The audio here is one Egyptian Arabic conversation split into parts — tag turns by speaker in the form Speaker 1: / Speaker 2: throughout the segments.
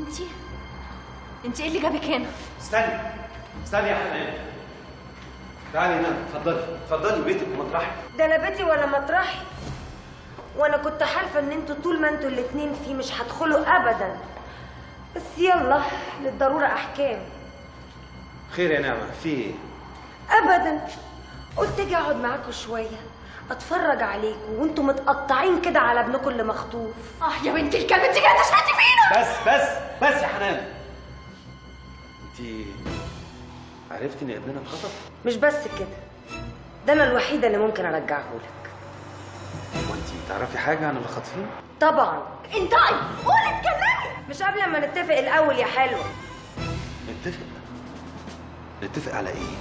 Speaker 1: انتي انتي ايه اللي جابك هنا
Speaker 2: استني استني يا حنان تعالي هنا اتفضلي اتفضلي بيتك ومطرحك
Speaker 3: ده لا بيتي ولا مطرحي وانا كنت حالفه ان انتوا طول ما انتوا الاتنين فيه مش هتدخلوا ابدا بس يلا للضروره احكام
Speaker 2: خير يا نعمة في ايه؟
Speaker 3: ابدا قلت اجي اقعد معاكم شويه اتفرج عليكم وانتوا متقطعين كده على ابنكم اللي مخطوف
Speaker 1: اه يا بنت الكلب انت جايه تشمتي فينا
Speaker 2: بس بس بس يا حنان انت عرفتي ان ابننا اتخطف؟
Speaker 3: مش بس كده ده انا الوحيده اللي ممكن ارجعه لك
Speaker 2: وانت تعرفي حاجة عن اللي خاطفين؟
Speaker 3: طبعا
Speaker 1: انتي قولي اتكلمي
Speaker 3: مش قبل ما نتفق الاول يا حلوه
Speaker 2: نتفق نتفق على ايه؟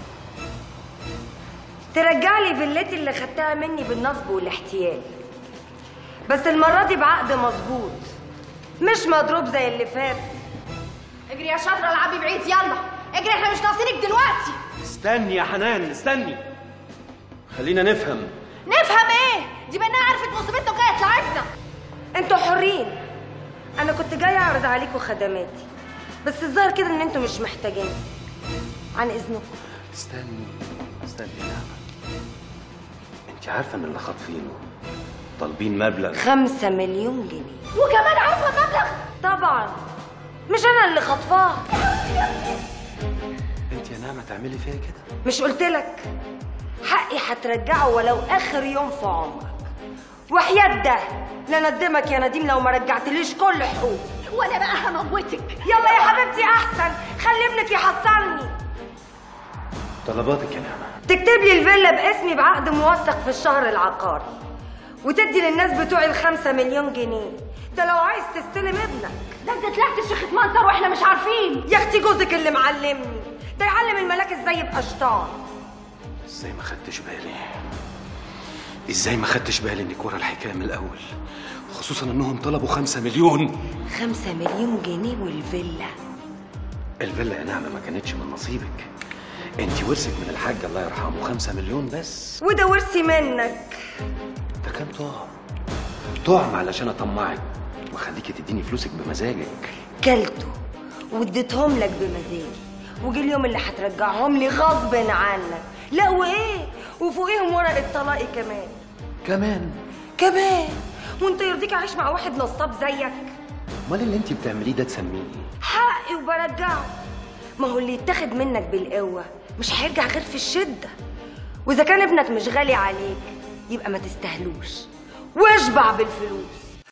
Speaker 3: ترجع لي فيلتي اللي خدتها مني بالنصب والاحتيال بس المرة دي بعقد مظبوط مش مضروب زي اللي فات
Speaker 1: اجري يا شاطره العبي بعيد يلا اجري احنا مش ناقصينك دلوقتي
Speaker 2: استني يا حنان استني خلينا نفهم
Speaker 1: نفهم ايه دي بانها عرفت مصيبتنا وجايه تلعبنا
Speaker 3: انتوا حرين انا كنت جاية اعرض عليكم خدماتي بس الظاهر كده ان انتوا مش محتاجين عن اذنكم
Speaker 2: استني استني يا نعمة انت عارفة ان اللي خاطفينه طالبين مبلغ
Speaker 3: خمسة مليون جنيه
Speaker 1: وكمان عارفه المبلغ
Speaker 3: طبعا مش انا اللي خطفاه
Speaker 2: انت يا نعمة تعملي فيها كده
Speaker 3: مش قلتلك حقي هترجعه ولو اخر يوم في عمرك وحياة ده لا ندمك يا نديم لو ما رجعتليش كل حقوقي
Speaker 1: وانا بقى هموتك
Speaker 3: يلا يا حبيبتي احسن خلي ابنك يحصلني
Speaker 2: طلباتك يا نعمة
Speaker 3: تكتب لي الفيلا باسمي بعقد موثق في الشهر العقاري وتدي للناس بتوعي الخمسة مليون جنيه ده لو عايز تستلم ابنك
Speaker 1: ده انت طلعت الشيخ منطر واحنا مش عارفين
Speaker 3: يا اختي جوزك اللي معلمني ده يعلم الملاك ازاي يبقى شيطان
Speaker 2: ازاي ما خدتش بالي ازاي ما خدتش بالي انك ورا الحكايه من الاول خصوصا انهم طلبوا خمسة مليون
Speaker 3: خمسة مليون جنيه والفيلا
Speaker 2: الفيلا يا نعمة ما كانتش من نصيبك انت ورثك من الحاج الله يرحمه خمسة مليون بس
Speaker 3: وده ورثي منك
Speaker 2: ده كان طعم طعم علشان اطمعك واخليكي تديني فلوسك بمزاجك
Speaker 3: كلته واديتهم لك بمزاجي وجي اليوم اللي هترجعهم لي غصب عنك لا وايه وفوقيهم ورقه طلاقي كمان
Speaker 2: كمان
Speaker 3: كمان وانت يرضيك اعيش مع واحد نصاب زيك
Speaker 2: امال اللي انت بتعمليه ده تسميه ايه
Speaker 3: حقي وبرجعه ما هو اللي يتاخد منك بالقوه مش هيرجع غير في الشده واذا كان ابنك مش غالي عليك يبقى ما تستاهلوش واشبع بالفلوس